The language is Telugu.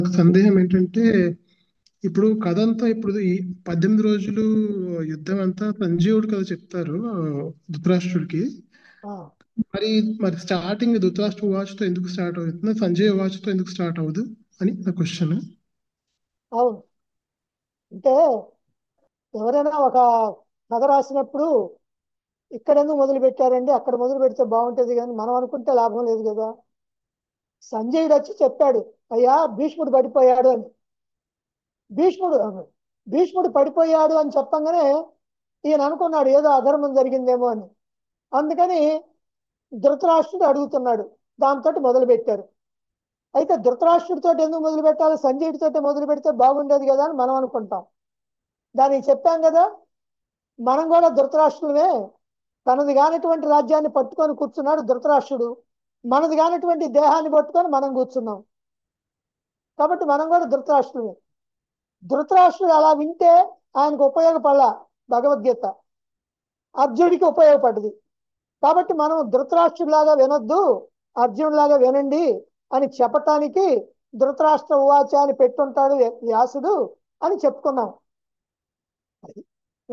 సందేహం ఏంటంటే ఇప్పుడు కథ అంతా ఇప్పుడు ఈ పద్దెనిమిది రోజులు యుద్ధం అంతా సంజీవుడు కథ చెప్తారు ఆ, ధృతరాష్ట్రుడికి ఆ, మరి మరి స్టార్టింగ్ ధృతరాష్ట్ర వాచ్ తో ఎందుకు స్టార్ట్ అవుతుంది సంజయ్ వాచ్ తో ఎందుకు స్టార్ట్ అవ్వదు అని నా క్వశ్చన్ అవును అంటే ఎవరైనా ఒక కథ రాసినప్పుడు ఇక్కడ ఎందుకు మొదలు పెట్టారండి అక్కడ మొదలు పెడితే బాగుంటుంది కానీ మనం అనుకుంటే లాభం లేదు కదా సంజయుడు వచ్చి చెప్పాడు అయ్యా భీష్ముడు పడిపోయాడు అని భీష్ముడు భీష్ముడు పడిపోయాడు అని చెప్పంగానే ఈయన అనుకున్నాడు ఏదో అధర్మం జరిగిందేమో అని అందుకని ధృతరాష్ట్రుడు అడుగుతున్నాడు దాంతో మొదలు పెట్టారు అయితే ధృతరాష్ట్రుడితో ఎందుకు మొదలు పెట్టాలి సంజయుడితో మొదలు పెడితే బాగుండేది కదా అని మనం అనుకుంటాం దానికి చెప్పాం కదా మనం కూడా ధృతరాష్ట్రులమే తనది కానటువంటి రాజ్యాన్ని పట్టుకొని కూర్చున్నాడు ధృతరాష్ట్రుడు మనది కానటువంటి దేహాన్ని పట్టుకొని మనం కూర్చున్నాం కాబట్టి మనం కూడా ధృతరాష్ట్రులమే ధృతరాష్ట్రుడు అలా వింటే ఆయనకు ఉపయోగపడాల భగవద్గీత అర్జునుడికి ఉపయోగపడ్డది కాబట్టి మనం ధృతరాష్ట్రుడిలాగా వినొద్దు అర్జునుడిలాగా వినండి అని చెప్పటానికి ధృతరాష్ట్ర ఉవాచ అని పెట్టుంటాడు వ్యాసుడు అని చెప్పుకున్నాం అది